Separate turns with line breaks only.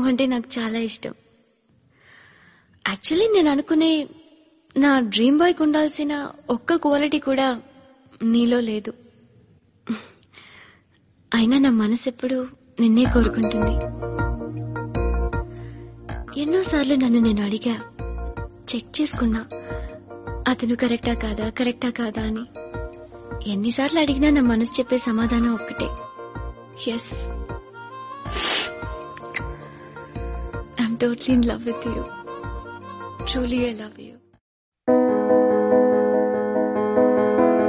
అంటే నాకు చాలా ఇష్టం యాక్చువల్లీ నేను అనుకునే నా డ్రీమ్ బాయ్కి ఉండాల్సిన ఒక్క క్వాలిటీ కూడా నీలో లేదు అయినా నా మనసు ఎప్పుడు నిన్నే కోరుకుంటుంది ఎన్నోసార్లు నన్ను నేను అడిగా చెక్ చేసుకున్నా అతను కరెక్టా కాదా కరెక్టా కాదా అని ఎన్నిసార్లు అడిగినా నా మనసు చెప్పే సమాధానం ఒక్కటే yes I'm totally in love with you truly I love you